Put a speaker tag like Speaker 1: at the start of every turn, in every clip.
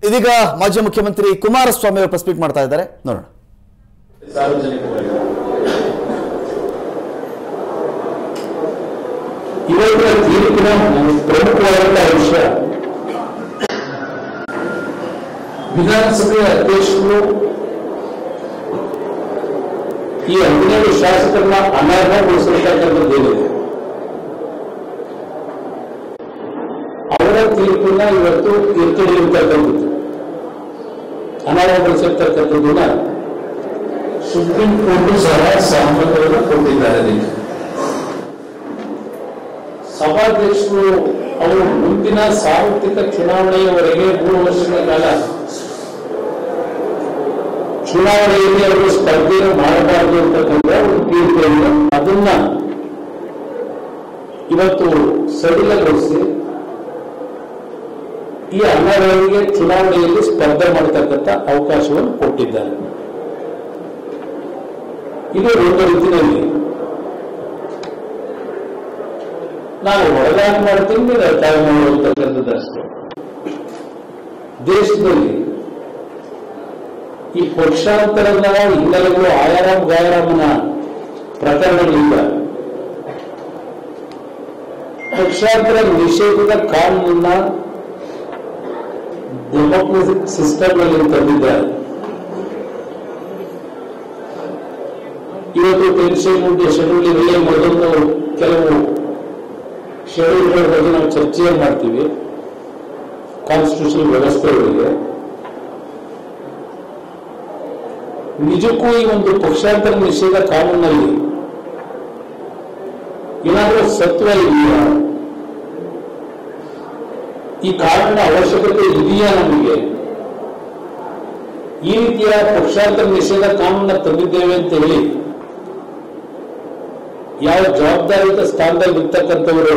Speaker 1: ಇದೀಗ ಮಾಜಿ ಮುಖ್ಯಮಂತ್ರಿ ಕುಮಾರಸ್ವಾಮಿ ಅವರು ಪ್ರೆಸ್ ಮೀಟ್ ಮಾಡ್ತಾ ಇದ್ದಾರೆ ನೋಡೋಣ
Speaker 2: ಸಾರ್ವಜನಿಕವಾಗಿ ಇವತ್ತಿನ ತೀರ್ಪಿನ ಪ್ರಮುಖವಾದಂತಹ ವಿಷಯ ವಿಧಾನಸಭೆಯ ಅಧ್ಯಕ್ಷರು ಈ ಹದಿನೇಳು ಶಾಸಕರನ್ನ ಅನರ್ಹಗೊಳಿಸಿರ್ತಕ್ಕಂಥದ್ದೇನಿದೆ ಅವರ ತೀರ್ಪನ್ನ ಇವತ್ತು ಎತ್ತಿಡಿರ್ತಕ್ಕಂಥದ್ದು ಅನರ್ಹಗೊಳಿಸಿರ್ತಕ್ಕಂಥದ್ದನ್ನ ಸುಪ್ರೀಂ ಕೋರ್ಟ್ ಸಹ ಸಹಮತವನ್ನು ಕೊಟ್ಟಿದ್ದಾರೆ ಇದಕ್ಕೆ. ಸಭಾಧ್ಯಕ್ಷರು ಅವರು ಮುಂದಿನ ಸಾರ್ವತ್ರಿಕ ಚುನಾವಣೆಯವರೆಗೆ ಮೂರು ವರ್ಷಗಳ ಕಾಲ ಚುನಾವಣೆಯಲ್ಲಿ ಅವರು ಸ್ಪರ್ಧೆಯನ್ನು ಮಾಡಬಾರದು ಅಂತಕ್ಕಂಥ ಒಂದು ತೀರ್ಪು ಇದೆ. ಅದನ್ನ ಇವತ್ತು ಸಡಿಲಗೊಳಿಸಿ ಈ ಅನರ್ಹರಿಗೆ ಚುನಾವಣೆಯಲ್ಲಿ ಸ್ಪರ್ಧೆ ಮಾಡತಕ್ಕಂಥ ಅವಕಾಶವನ್ನು ಕೊಟ್ಟಿದ್ದಾರೆ ಇದು ಒಂದು ರೀತಿಯಲ್ಲಿ ನಾವು ಹೊರಗಾಟ ಮಾಡ್ತೀನಿ ನೀವು ಅರ್ಥಾಗ ಮಾಡುವಂತಕ್ಕಂಥದ್ದು ಅಷ್ಟೇ ದೇಶದಲ್ಲಿ ಈ ಪಕ್ಷಾಂತರದ ಹಿನ್ನೆಲೆಗಳು ಆಯಾರಾಮ್ ಗಾಯಾರಾಮನ ಪ್ರಕರಣಗಳಿಂದ ಪಕ್ಷಾಂತರ ನಿಷೇಧದ ಕಾನೂನನ್ನ ಡೆಮೋಕ್ರಟಿಕ್ ಸಿಸ್ಟಮ್ ನಲ್ಲಿ ತಂದಿದ್ದಾರೆ ಇವತ್ತು ಪೆನ್ಷನ್ ಶೆಡ್ಯೂಲ್ ಇರಲಿ ಮೊದಲು ಕೆಲವು ಶೆಡ್ಯೂಲ್ಗಳ ಬಗ್ಗೆ ನಾವು ಚರ್ಚೆ ಮಾಡ್ತೀವಿ ಕಾನ್ಸ್ಟಿಟ್ಯೂಷನ್ ವ್ಯವಸ್ಥೆಗಳಿಗೆ ನಿಜಕ್ಕೂ ಈ ಒಂದು ಪಕ್ಷಾಂತರ ನಿಷೇಧ ಕಾನೂನಲ್ಲಿ ಏನಾದರೂ ಸತ್ವ ಇದೆಯಾ ಈ ಕಾನೂನಿನ ಅವಶ್ಯಕತೆ ಇದೆಯಾ ನಮಗೆ ಈ ರೀತಿಯ ಪಕ್ಷಾಂತರ ನಿಷೇಧ ಕಾನೂನ ತಂದಿದ್ದೇವೆ ಅಂತ ಹೇಳಿ ಯಾವ ಜವಾಬ್ದಾರಿಯುತ ಸ್ಥಾನದಲ್ಲಿ ಇರ್ತಕ್ಕಂಥವರು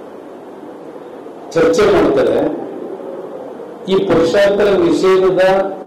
Speaker 2: ಚರ್ಚೆ ಮಾಡ್ತಾರೆ ಈ ಪಕ್ಷಾಂತರ ನಿಷೇಧದ